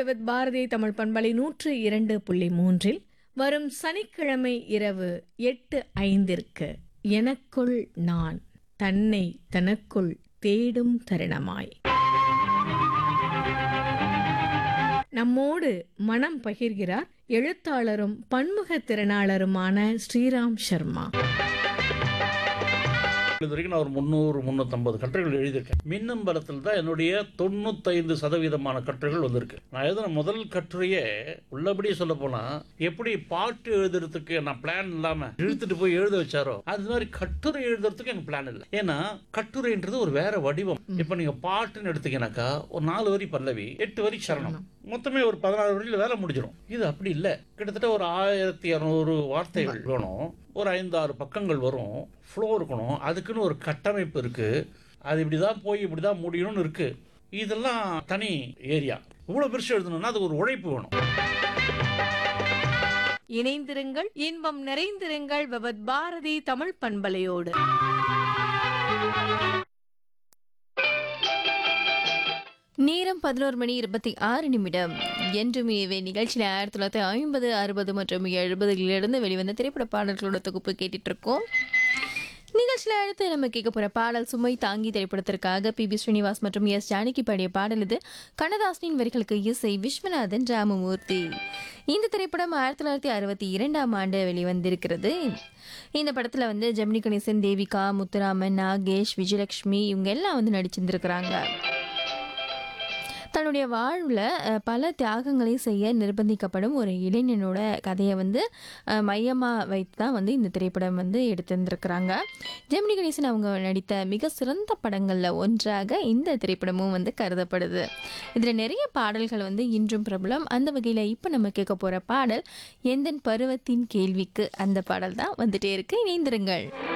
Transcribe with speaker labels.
Speaker 1: விவித் பாரதி தமிழ் பண்பலை நூற்று இரண்டு புள்ளி மூன்றில் வரும் சனிக்கிழமை இரவு எட்டு ஐந்திற்கு எனக்குள் நான் தன்னை தனக்குள் தேடும் தருணமாய் நம்மோடு மனம் பகிர்கிறார் எழுத்தாளரும் பன்முக திறனாளருமான ஸ்ரீராம் சர்மா
Speaker 2: இது வரைக்கும் நான் ஒரு முந்நூறு முந்நூற்றம்பது கட்டுரைகள் எழுதியிருக்கேன் மின்னம்பலத்தில் தான் என்னுடைய தொண்ணூத்தைந்து சதவீதமான கட்டுரைகள் வந்திருக்கு நான் எழுதின முதல் கட்டுரையே உள்ளபடியே சொல்ல போனா எப்படி பாட்டு எழுதுறதுக்கு நான் பிளான் இல்லாம இழுத்துட்டு போய் எழுத வச்சாரோ அது மாதிரி கட்டுரை எழுதுறதுக்கு எனக்கு பிளான் இல்லை ஏன்னா கட்டுரைன்றது ஒரு வேற வடிவம் இப்போ நீங்க பாட்டுன்னு எடுத்தீங்கன்னாக்கா ஒரு நாலு வரி பல்லவி எட்டு வரி சரணம் மொத்தமே ஒரு பதினாறு வரியில் வேலை முடிஞ்சிடும் இது அப்படி இல்லை கிட்டத்தட்ட ஒரு ஆயிரத்தி இரநூறு வார்த்தைகள் வேணும் ஒரு ஐந்தாறு பக்கங்கள் வரும் ஃப்ளோ இருக்கணும் அதுக்குன்னு ஒரு கட்டமைப்பு இருக்குது அது இப்படி தான் போய் இப்படி தான் முடியணும்னு இருக்குது இதெல்லாம் தனி ஏரியா இவ்வளோ பெருசு எழுதணும்னா அது ஒரு உழைப்பு வேணும்
Speaker 1: இணைந்திருங்கள் இன்பம் நிறைந்திருங்கள் விவித் பாரதி தமிழ் பண்பலையோடு
Speaker 3: நேரம் பதினோரு மணி இருபத்தி ஆறு நிமிடம் என்றும் இவை நிகழ்ச்சியில் ஆயிரத்தி தொள்ளாயிரத்தி ஐம்பது அறுபது மற்றும் எழுபதுகளிலிருந்து வெளிவந்த திரைப்பட பாடல்களோட தொகுப்பு கேட்டுட்டு இருக்கோம் நிகழ்ச்சியில் அடுத்து நம்ம கேட்க போகிற பாடல் சுமை தாங்கி திரைப்படத்திற்காக பி பி ஸ்ரீனிவாஸ் மற்றும் எஸ் ஜானகி பாடிய பாடல் இது கண்ணதாசனின் வரிகளுக்கு இசை விஸ்வநாதன் ராமமூர்த்தி இந்த திரைப்படம் ஆயிரத்தி தொள்ளாயிரத்தி அறுபத்தி இரண்டாம் ஆண்டு வெளிவந்திருக்கிறது இந்த படத்தில் வந்து ஜெமினி கணேசன் தேவிகா முத்துராமன் நாகேஷ் விஜயலட்சுமி இவங்க எல்லாம் வந்து நடிச்சிருந்துருக்கிறாங்க தன்னுடைய வாழ்வில் பல தியாகங்களை செய்ய நிர்பந்திக்கப்படும் ஒரு இளைஞனோட கதையை வந்து மையமாக வைத்து தான் வந்து இந்த திரைப்படம் வந்து எடுத்திருந்திருக்கிறாங்க ஜெமினி கணேசன் அவங்க நடித்த மிக சிறந்த படங்களில் ஒன்றாக இந்த திரைப்படமும் வந்து கருதப்படுது இதில் நிறைய பாடல்கள் வந்து இன்றும் பிரபலம் அந்த வகையில் இப்போ நம்ம கேட்க போகிற பாடல் எந்தன் பருவத்தின் கேள்விக்கு அந்த பாடல் தான் வந்துட்டே இருக்கு இணைந்திருங்கள்